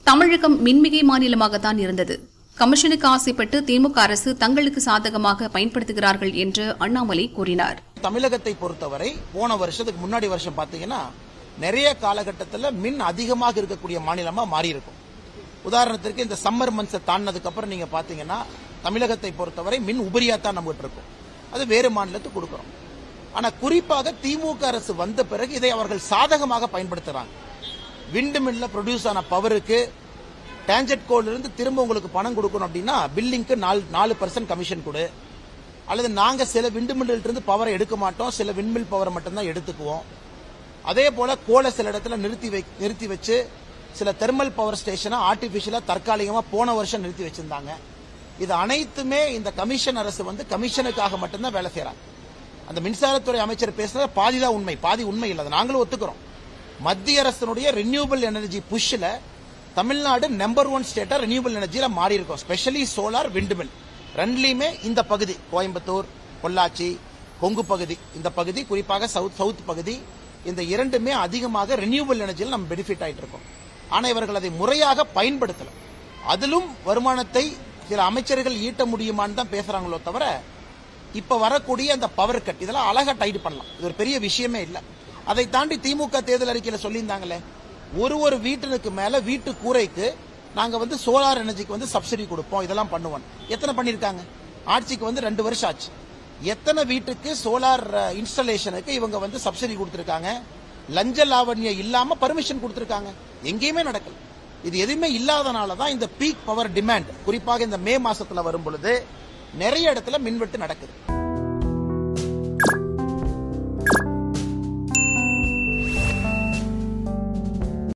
தமிழகம் மின்மிகை மாநிலமாகத்தான் இருந்தது கமிஷனுக்கு ஆசைப்பட்டு திமுக அரசு தங்களுக்கு சாதகமாக பயன்படுத்துகிறார்கள் என்று அண்ணாமலை கூறினார் தமிழகத்தை பொறுத்தவரை போன வருஷத்துக்கு முன்னாடி வருஷம் பாத்தீங்கன்னா நிறைய காலகட்டத்தில் மின் அதிகமாக இருக்கக்கூடிய மாநிலமா மாறி இருக்கும் உதாரணத்திற்கு இந்த சம்மர் மந்த்ஸை தாண்டினதுக்கு அப்புறம் நீங்க பாத்தீங்கன்னா தமிழகத்தை பொறுத்தவரை மின் உபரியா தான் நம்மகிட்ட இருக்கும் அது வேறு மாநிலத்துக்கு கொடுக்கிறோம் ஆனா குறிப்பாக திமுக அரசு வந்த பிறகு இதை அவர்கள் சாதகமாக பயன்படுத்துறாங்க விண்டு மில்ல ப்ரொடியூஸ் ஆன பவருக்கு டேஞ்சட் கோல்ல இருந்து திரும்ப உங்களுக்கு பணம் கொடுக்கணும் அப்படின்னா பில்லிங்க்கு நாலு நாலு பர்சன்ட் கமிஷன் கொடு அல்லது நாங்க சில விண்டு இருந்து பவரை எடுக்க மாட்டோம் சில விண்மில் பவரை மட்டும்தான் எடுத்துக்குவோம் அதே போல கோலை சில இடத்துல நிறுத்தி வை நிறுத்தி வச்சு சில தெர்மல் பவர் ஸ்டேஷனை ஆர்டிபிஷியலா தற்காலிகமா போன வருஷம் நிறுத்தி வச்சிருந்தாங்க இது அனைத்துமே இந்த கமிஷன் அரசு வந்து கமிஷனுக்காக மட்டும்தான் வேலை செய்யறாங்க அந்த மின்சாரத்துறை அமைச்சர் பேசுனது பாதி தான் உண்மை பாதி உண்மை இல்லை அதை நாங்களும் ஒத்துக்கிறோம் மத்திய அரசினுடைய ரினியூவபிள் எனர்ஜி புஷ்ல தமிழ்நாடு நம்பர் ஒன் ஸ்டேட்டா ரினியூவபிள் எனர்ஜியில மாறி இருக்கும் ஸ்பெஷலி சோலார் விண்டுமில் ரெண்டுலயுமே இந்த பகுதி கோயம்புத்தூர் பொள்ளாச்சி கொங்கு பகுதி இந்த பகுதி குறிப்பாக சவுத் சவுத் பகுதி இந்த இரண்டுமே அதிகமாக ரினியூவபிள் எனர்ஜியில் நம்ம பெனிஃபிட் ஆயிட்டு இருக்கோம் ஆனா இவர்கள் அதை முறையாக பயன்படுத்தல அதிலும் வருமானத்தை சில அமைச்சர்கள் ஈட்ட முடியுமான்னு தான் பேசுறாங்களோ தவிர இப்ப வரக்கூடிய அந்த பவர் கட் இதெல்லாம் அழகா டைட் பண்ணலாம் இது ஒரு பெரிய விஷயமே இல்ல அதை தாண்டி திமுக தேர்தல் அறிக்கையில சொல்லியிருந்தாங்களே ஒரு ஒரு வீட்டினுக்கு மேல வீட்டு கூரைக்கு நாங்க வந்து சோலார் எனர்ஜிக்கு வந்து சப்சிடி கொடுப்போம் இதெல்லாம் பண்ணுவோம் எத்தனை பண்ணிருக்காங்க ஆட்சிக்கு வந்து ரெண்டு வருஷம் ஆச்சு எத்தனை வீட்டுக்கு சோலார் இன்ஸ்டாலேஷனுக்கு இவங்க வந்து சப்சிடி கொடுத்திருக்காங்க லஞ்ச லாவண்யம் இல்லாம பர்மிஷன் கொடுத்திருக்காங்க எங்கேயுமே நடக்கல இது எதுவுமே இல்லாதனால தான் இந்த பீக் பவர் டிமாண்ட் குறிப்பாக இந்த மே மாசத்துல வரும் பொழுது நிறைய இடத்துல மின்வெட்டு நடக்குது